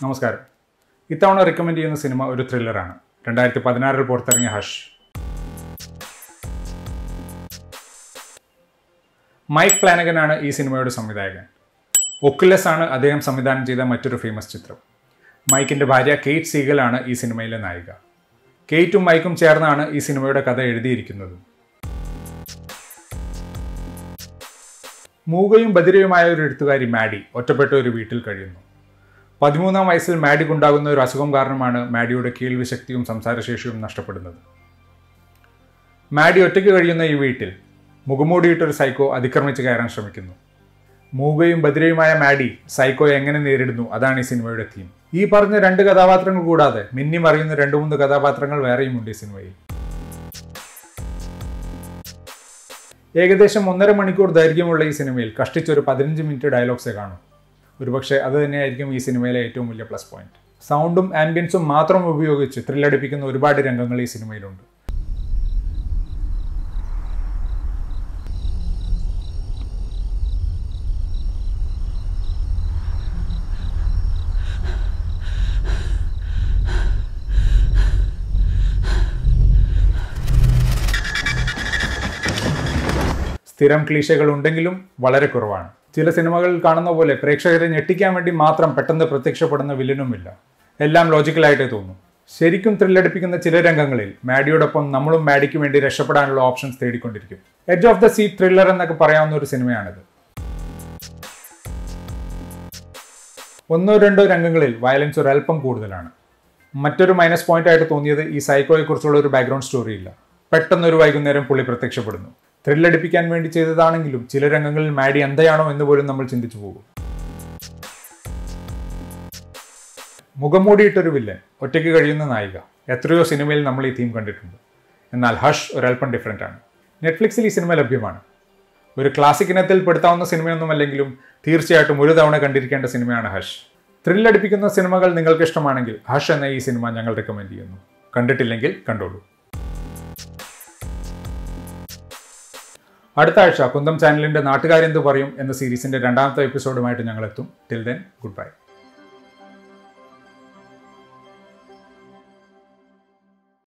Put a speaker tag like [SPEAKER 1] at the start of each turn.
[SPEAKER 1] നമസ്കാരം ഇത്തവണ റെക്കമെൻഡ് ചെയ്യുന്ന സിനിമ ഒരു ത്രില്ലറാണ് രണ്ടായിരത്തി പതിനാറിൽ പുറത്തിറങ്ങിയ ഹഷ് മൈക്ക് ഫ്ലാനഗനാണ് ഈ സിനിമയുടെ സംവിധായകൻ ഒക്കുലസ് ആണ് അദ്ദേഹം സംവിധാനം ചെയ്ത മറ്റൊരു ഫേമസ് ചിത്രം മൈക്കിൻ്റെ ഭാര്യ കെയ്റ്റ് സീഗലാണ് ഈ സിനിമയിലെ നായിക കെയ്റ്റും മൈക്കും ചേർന്നാണ് ഈ സിനിമയുടെ കഥ എഴുതിയിരിക്കുന്നത് മൂകയും ബദിരയുമായ ഒരു എഴുത്തുകാരി മാഡി ഒറ്റപ്പെട്ട ഒരു വീട്ടിൽ കഴിയുന്നു പതിമൂന്നാം വയസ്സിൽ മാഡിക്കുണ്ടാകുന്ന ഒരു അസുഖം കാരണമാണ് മാഡിയുടെ കേൾവി ശക്തിയും സംസാരശേഷിയും നഷ്ടപ്പെടുന്നത് മാഡി ഒറ്റയ്ക്ക് കഴിയുന്ന ഈ വീട്ടിൽ മുഖമൂടിയിട്ടൊരു സൈക്കോ അതിക്രമിച്ച് കയറാൻ ശ്രമിക്കുന്നു മൂകയും ബദിരയുമായ മാഡി സൈക്കോയെ എങ്ങനെ നേരിടുന്നു അതാണ് ഈ സിനിമയുടെ തീം ഈ പറഞ്ഞ രണ്ട് കഥാപാത്രങ്ങൾ കൂടാതെ മിന്നി മറിയുന്ന രണ്ട് മൂന്ന് കഥാപാത്രങ്ങൾ വേറെയുമുണ്ട് ഈ സിനിമയിൽ ഏകദേശം ഒന്നര മണിക്കൂർ ദൈർഘ്യമുള്ള ഈ സിനിമയിൽ കഷ്ടിച്ചൊരു പതിനഞ്ച് മിനിറ്റ് ഡയലോഗ്സേ കാണും ഒരുപക്ഷെ അത് തന്നെയായിരിക്കും ഈ സിനിമയിലെ ഏറ്റവും വലിയ പ്ലസ് പോയിന്റ് സൗണ്ടും ആംബിയൻസും മാത്രം ഉപയോഗിച്ച് ത്രില്ലടിപ്പിക്കുന്ന ഒരുപാട് രംഗങ്ങൾ ഈ സിനിമയിലുണ്ട് സ്ഥിരം ക്ലീശകൾ ഉണ്ടെങ്കിലും വളരെ കുറവാണ് ചില സിനിമകളിൽ കാണുന്ന പോലെ പ്രേക്ഷകരെ ഞെട്ടിക്കാൻ വേണ്ടി മാത്രം പെട്ടെന്ന് പ്രത്യക്ഷപ്പെടുന്ന വില്ലനുമില്ല എല്ലാം ലോജിക്കലായിട്ടേ തോന്നും ശരിക്കും ത്രില്ലടിപ്പിക്കുന്ന ചില രംഗങ്ങളിൽ മാഡിയോടൊപ്പം നമ്മളും മാഡിക്ക് വേണ്ടി രക്ഷപ്പെടാനുള്ള ഓപ്ഷൻസ് തേടിക്കൊണ്ടിരിക്കും edge of the seat thriller എന്നൊക്കെ പറയാവുന്ന ഒരു സിനിമയാണിത് ഒന്നോ രണ്ടോ രംഗങ്ങളിൽ വയലൻസ് ഒരല്പം കൂടുതലാണ് മറ്റൊരു മൈനസ് പോയിന്റ് ആയിട്ട് തോന്നിയത് ഈ സൈക്കോയെക്കുറിച്ചുള്ള ഒരു ബാക്ക്ഗ്രൗണ്ട് സ്റ്റോറി ഇല്ല പെട്ടെന്നൊരു വൈകുന്നേരം പുള്ളി പ്രത്യക്ഷപ്പെടുന്നു ത്രില്ലടിപ്പിക്കാൻ വേണ്ടി ചെയ്തതാണെങ്കിലും ചില രംഗങ്ങളിൽ മാഡി എന്തായാണോ എന്ന് പോലും നമ്മൾ ചിന്തിച്ചു പോകും മുഖംമൂടിയിട്ടൊരു വില്ലൻ ഒറ്റയ്ക്ക് കഴിയുന്ന നായിക എത്രയോ സിനിമയിൽ നമ്മൾ ഈ തീം കണ്ടിട്ടുണ്ട് എന്നാൽ ഹഷ് ഒരല്പം ഡിഫറെൻ്റ് ആണ് നെറ്റ്ഫ്ലിക്സിൽ ഈ സിനിമ ലഭ്യമാണ് ഒരു ക്ലാസിക് ഇനത്തിൽ പെടുത്താവുന്ന സിനിമയൊന്നുമല്ലെങ്കിലും തീർച്ചയായിട്ടും ഒരു തവണ കണ്ടിരിക്കേണ്ട സിനിമയാണ് ഹഷ് ത്രില്ലടിപ്പിക്കുന്ന സിനിമകൾ നിങ്ങൾക്ക് ഇഷ്ടമാണെങ്കിൽ ഹഷ് എന്ന ഈ സിനിമ ഞങ്ങൾ റെക്കമെൻഡ് ചെയ്യുന്നു കണ്ടിട്ടില്ലെങ്കിൽ കണ്ടോളൂ അടുത്ത ആഴ്ച കുന്തം ചാനലിന്റെ നാട്ടുകാരെന്ത് പറയും എന്ന സീരീസിന്റെ രണ്ടാമത്തെ എപ്പിസോഡുമായിട്ട് ഞങ്ങൾ എത്തും ടിൽ ദെൻ ഗുഡ് ബൈ